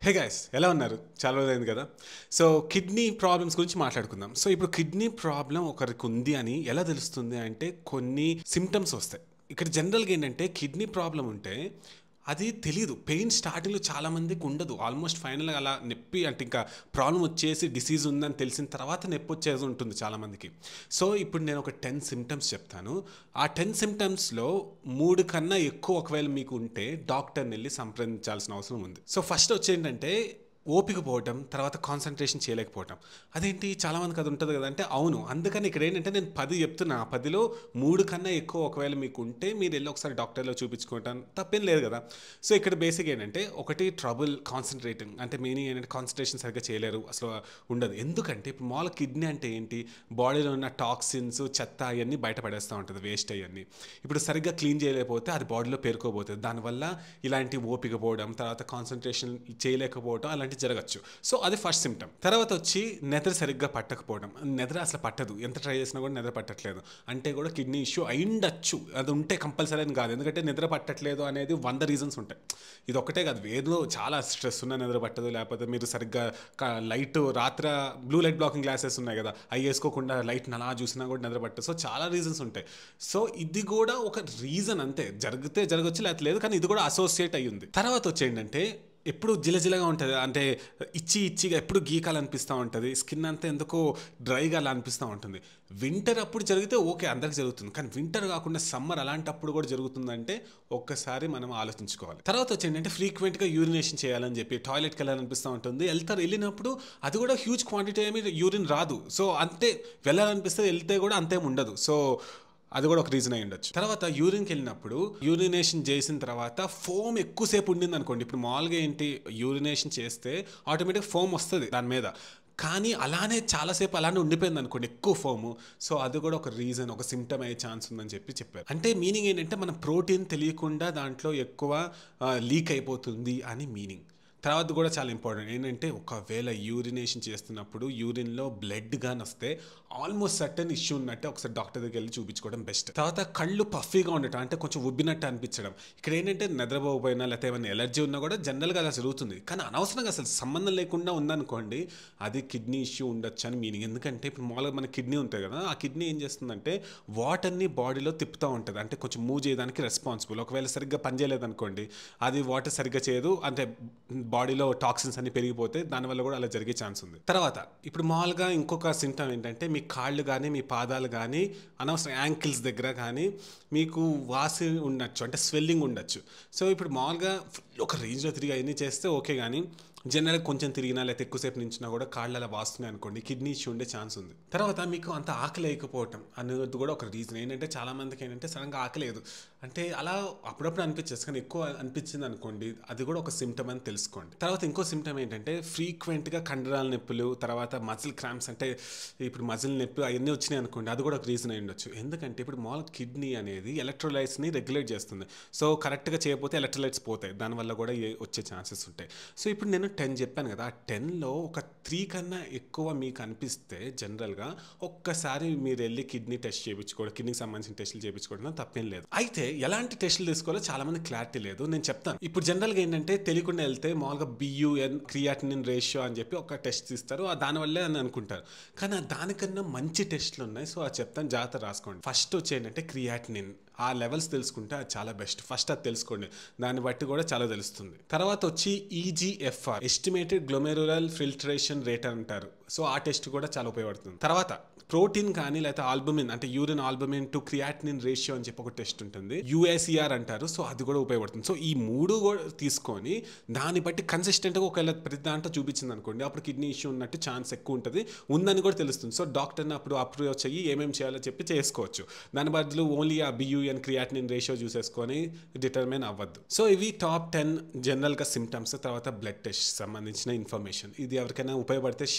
hey guys ఎలా ఉన్నారు చాలా రోజులైంది కదా సో కిడ్నీ ప్రాబ్లమ్స్ గురించి మాట్లాడుకుందాం సో ఇప్పుడు కిడ్నీ ప్రాబ్లం ఒకరికి ఉంది అని ఎలా తెలుస్తుంది అంటే కొన్ని సిమ్టమ్స్ వస్తాయి ఇక్కడ జనరల్గా ఏంటంటే కిడ్నీ ప్రాబ్లం ఉంటే అది తెలియదు పెయిన్ స్టార్టింగ్లో చాలా మందికి ఉండదు ఆల్మోస్ట్ ఫైనల్గా అలా నొప్పి అంటే ఇంకా ప్రాబ్లం వచ్చేసి డిసీజ్ ఉందని తెలిసిన తర్వాత నొప్పి వచ్చేది ఉంటుంది చాలామందికి సో ఇప్పుడు నేను ఒక టెన్ సిమ్టమ్స్ చెప్తాను ఆ టెన్ సిమ్టమ్స్లో మూడు కన్నా ఎక్కువ ఒకవేళ మీకు ఉంటే డాక్టర్ని వెళ్ళి సంప్రదించాల్సిన అవసరం ఉంది సో ఫస్ట్ వచ్చేంటంటే ఓపిక పోవటం తర్వాత కాన్సన్ట్రేషన్ చేయలేకపోవటం అదేంటి చాలామందికి అది ఉంటుంది కదా అంటే అవును అందుకని ఇక్కడ ఏంటంటే నేను పది చెప్తున్నా ఆ పదిలో మూడు కన్నా ఎక్కువ ఒకవేళ మీకు ఉంటే మీరు వెళ్ళి ఒకసారి డాక్టర్లో చూపించుకుంటాను తప్పేం లేదు కదా సో ఇక్కడ బేసిక్ ఏంటంటే ఒకటి ట్రబుల్ కాన్సన్ట్రేటింగ్ అంటే మీనింగ్ ఏంటంటే కాన్సన్ట్రేషన్ సరిగ్గా చేయలేరు అసలు ఉండదు ఎందుకంటే ఇప్పుడు మామూలు కిడ్నీ అంటే ఏంటి బాడీలో ఉన్న టాక్సిన్స్ చెత్త అవన్నీ బయటపడేస్తూ ఉంటుంది వేస్ట్ అవన్నీ ఇప్పుడు సరిగ్గా క్లీన్ చేయలేకపోతే అది బాడీలో పేరుకోబోతుంది దానివల్ల ఇలాంటి ఓపిక పోవడం తర్వాత కాన్సన్ట్రేషన్ చేయలేకపోవడం అలాంటి జరగచ్చు సో అది ఫస్ట్ సిమ్టమ్ తర్వాత వచ్చి నిద్ర సరిగ్గా పట్టకపోవడం నిద్ర అసలు పట్టదు ఎంత ట్రై చేసినా కూడా నిద్ర పట్టట్లేదు అంటే కూడా కిడ్నీ ఇష్యూ అయిండొచ్చు అది ఉంటే కంపల్సరీ అని కాదు ఎందుకంటే నిద్ర పట్టట్లేదు అనేది వంద రీజన్స్ ఉంటాయి ఇది ఒకటే కాదు ఏదో చాలా స్ట్రెస్ ఉన్న నిద్ర పట్టదు లేకపోతే మీరు సరిగ్గా లైట్ రాత్ర బ్లూ లైట్ బ్లాకింగ్ గ్లాసెస్ ఉన్నాయి కదా అవి వేసుకోకుండా లైట్ అలా చూసినా కూడా నిద్ర పట్టదు సో చాలా రీజన్స్ ఉంటాయి సో ఇది కూడా ఒక రీజన్ అంతే జరిగితే జరగచ్చు లేకపోతే లేదు కానీ ఇది కూడా అసోసియేట్ అయ్యి ఉంది తర్వాత వచ్చేంటంటే ఎప్పుడు జిలజిలగా ఉంటుంది అంటే ఇచ్చి ఇచ్చిగా ఎప్పుడు గీకాలనిపిస్తూ ఉంటుంది స్కిన్ అంతా ఎందుకో డ్రైగా అలా అనిపిస్తూ ఉంటుంది వింటర్ అప్పుడు జరిగితే ఓకే అందరికి జరుగుతుంది కానీ వింటర్ కాకుండా సమ్మర్ అలాంటప్పుడు కూడా జరుగుతుందంటే ఒక్కసారి మనం ఆలోచించుకోవాలి తర్వాత వచ్చి ఏంటంటే ఫ్రీక్వెంట్గా యూరినేషన్ చేయాలని చెప్పి టాయిలెట్కి వెళ్ళాలనిపిస్తూ ఉంటుంది వెళ్తారు వెళ్ళినప్పుడు అది కూడా హ్యూజ్ క్వాంటిటీ ఏమి యూరిన్ రాదు సో అంతే వెళ్ళాలనిపిస్తే వెళ్తే కూడా అంతేం ఉండదు సో అది కూడా ఒక రీజన్ అయి ఉండొచ్చు తర్వాత యూరిన్కి వెళ్ళినప్పుడు యూరినేషన్ చేసిన తర్వాత ఫోమ్ ఎక్కువసేపు ఉండింది అనుకోండి ఇప్పుడు మామూలుగా ఏంటి యూరినేషన్ చేస్తే ఆటోమేటిక్ ఫోమ్ వస్తుంది దాని మీద కానీ అలానే చాలాసేపు అలానే ఉండిపోయింది అనుకోండి ఎక్కువ ఫోము సో అది కూడా ఒక రీజన్ ఒక సిమ్టమ్ అయ్యే ఛాన్స్ ఉందని చెప్పి చెప్పారు అంటే మీనింగ్ ఏంటంటే మన ప్రోటీన్ తెలియకుండా దాంట్లో ఎక్కువ లీక్ అయిపోతుంది అని మీనింగ్ తర్వాత కూడా చాలా ఇంపార్టెంట్ ఏంటంటే ఒకవేళ యూరినేషన్ చేస్తున్నప్పుడు యూరిన్లో బ్లడ్ గాని వస్తే ఆల్మోస్ట్ సర్టన్ ఇష్యూ ఉన్నట్టే ఒకసారి డాక్టర్ దగ్గరికి వెళ్ళి చూపించుకోవడం బెస్ట్ తర్వాత కళ్ళు పఫీగా ఉండటం అంటే కొంచెం ఉబ్బినట్టు అనిపించడం ఇక్కడ ఏంటంటే నిద్రపోకపోయినా లేకపోతే ఏమైనా ఎలర్జీ ఉన్నా కూడా జనరల్గా అలా జరుగుతుంది కానీ అనవసరంగా అసలు సంబంధం లేకుండా ఉందనుకోండి అది కిడ్నీ ఇష్యూ ఉండొచ్చు అని మీనింగ్ ఎందుకంటే ఇప్పుడు మామూలుగా మన కిడ్నీ ఉంటుంది కదా ఆ కిడ్నీ ఏం చేస్తుందంటే వాటర్ని బాడీలో తిప్పుతూ ఉంటుంది అంటే కొంచెం మూవ్ చేయడానికి రెస్పాన్సిబుల్ ఒకవేళ సరిగ్గా పనిచేయలేదు అనుకోండి అది వాటర్ సరిగ్గా చేయదు అంటే బాడీలో టాక్సిన్స్ అన్ని పెరిగిపోతే దానివల్ల కూడా అలా జరిగే ఛాన్స్ ఉంది తర్వాత ఇప్పుడు మామూలుగా ఇంకొక సింటమ్ ఏంటంటే మీ కాళ్ళు కానీ మీ పాదాలు కానీ అనవసరం యాంకిల్స్ దగ్గర కానీ మీకు వాసి ఉండొచ్చు అంటే స్వెల్లింగ్ ఉండొచ్చు సో ఇప్పుడు మామూలుగా full ఒక రేంజ్లో తిరిగి అవన్నీ చేస్తే ఓకే కానీ జనరల్గా కొంచెం తిరిగినా లేకపోతే ఎక్కువసేపు నించినా కూడా కాళ్ళు అలా వాస్తున్నాయి అనుకోండి కిడ్నీ ఇష్యూ ఉండే ఛాన్స్ ఉంది తర్వాత మీకు అంత ఆకలి వేయకపోవటం అనేది కూడా ఒక రీజన్ ఏంటంటే చాలా మందికి ఏంటంటే సడన్గా ఆకలేదు అంటే అలా అప్పుడప్పుడు అనిపించేది కానీ ఎక్కువ అనిపించింది అనుకోండి అది కూడా ఒక సిమ్టమ్ అని తెలుసుకోండి తర్వాత ఇంకో సిమ్టమ్ ఏంటంటే ఫ్రీక్వెంట్గా కండరాల నొప్పులు తర్వాత మజిల్ క్రాంప్స్ అంటే ఇప్పుడు మజిల్ నొప్పి అవన్నీ వచ్చినాయి అనుకోండి అది కూడా ఒక రీజన్ అయి ఉండొచ్చు ఎందుకంటే ఇప్పుడు మామూలు కిడ్నీ అనేది ఎలక్ట్రోలైట్స్ని రెగ్యులేట్ చేస్తుంది సో కరెక్ట్గా చేయకపోతే ఎలక్ట్రోలైట్స్ పోతాయి దానివల్ల కూడా ఏ- వచ్చే ఛాన్సెస్ ఉంటాయి సో ఇప్పుడు నేను టెన్ చెప్పాను కదా ఆ టెన్లో ఒక త్రీ కన్నా ఎక్కువ మీకు అనిపిస్తే జనరల్గా ఒక్కసారి మీరు వెళ్ళి కిడ్నీ టెస్ట్ చేయించుకోవడం కిడ్నీకి సంబంధించిన టెస్టులు చేయించుకోవడం తప్పేం లేదు అయితే ఎలాంటి టెస్టులు తీసుకోవాలో చాలా మంది క్లారిటీ లేదు నేను చెప్తాను ఇప్పుడు జనరల్గా ఏంటంటే తెలియకుండా వెళ్తే మామూలుగా బియూఎన్ క్రియాటినిన్ రేషియో అని చెప్పి ఒక టెస్ట్ ఇస్తారు ఆ దానివల్లే అని అనుకుంటారు కానీ ఆ దానికన్నా మంచి టెస్టులు ఉన్నాయి సో అది చెప్తాను జాగ్రత్త రాసుకోండి ఫస్ట్ వచ్చి ఏంటంటే క్రియాటినిన్ ఆ లెవెల్స్ తెలుసుకుంటే అది చాలా బెస్ట్ ఫస్ట్ అది తెలుసుకోండి దాన్ని బట్టి కూడా చాలా తెలుస్తుంది తర్వాత వచ్చి EGFR estimated glomerular filtration rate అంటారు సో ఆ టెస్ట్ కూడా చాలా ఉపయోగపడుతుంది తర్వాత ప్రోటీన్ కానీ లేకపోతే ఆల్బమిన్ అంటే urine albumin to creatinine ratio అని చెప్పి ఒక టెస్ట్ ఉంటుంది యూఎస్ఈఆర్ అంటారు సో అది కూడా ఉపయోగపడుతుంది సో ఈ మూడు కూడా తీసుకొని దాన్ని బట్టి కన్సిస్టెంట్గా ఒకవేళ ప్రతి దాంట్లో చూపించింది అనుకోండి అప్పుడు కిడ్నీ ఇష్యూ ఉన్నట్టు ఛాన్స్ ఎక్కువ ఉంటుంది ఉందని కూడా తెలుస్తుంది సో డాక్టర్ని అప్పుడు అప్రోచ్ అయ్యి ఏమేమి చేయాలో చెప్పి చేసుకోవచ్చు దాని బదులు ఓన్లీ ఆ బియూఎన్ క్రియాటినిన్ రేషియో చూసేసుకొని డిటర్మైన్ అవ్వద్దు సో ఇవి టాప్ టెన్ జనరల్గా సిమ్టమ్స్ తర్వాత బ్లడ్ టెస్ట్ సంబంధించిన ఇన్ఫర్మేషన్ ఇది ఎవరికైనా ఉపయోగపడితే షేర్ చేయండి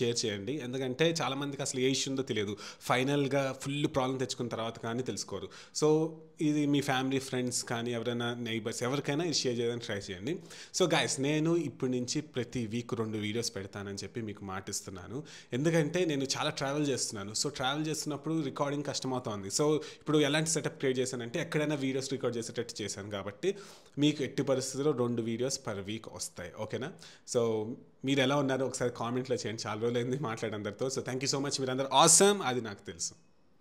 చేయండి ఎందుకంటే చాలామందికి అసలు ఏ ఇష్యూ ఉందో తెలియదు ఫైనల్గా ఫుల్ ప్రాబ్లం తెచ్చుకున్న తర్వాత కానీ తెలుసుకోరు సో ఇది మీ ఫ్యామిలీ ఫ్రెండ్స్ కానీ ఎవరైనా నైబర్స్ ఎవరికైనా ఇది షేర్ చేయడానికి ట్రై చేయండి సో గాయస్ నేను ఇప్పటి నుంచి ప్రతి వీక్ రెండు వీడియోస్ పెడతానని చెప్పి మీకు మాటిస్తున్నాను ఎందుకంటే నేను చాలా ట్రావెల్ చేస్తున్నాను సో ట్రావెల్ చేస్తున్నప్పుడు రికార్డింగ్ కష్టమవుతోంది సో ఇప్పుడు ఎలాంటి సెటప్ క్రియేట్ చేశానంటే ఎక్కడైనా వీడియోస్ రికార్డ్ చేసేటట్టు చేశాను కాబట్టి మీకు ఎట్టి పరిస్థితుల్లో రెండు వీడియోస్ పర్ వీక్ వస్తాయి ఓకేనా సో మీరు ఎలా ఉన్నారో ఒకసారి కామెంట్లో చేయండి చాలా రోజులైంది మాట్లాడే అందరితో so thank you so much మీరందరూ ఆసమ్ అది నాకు తెలుసు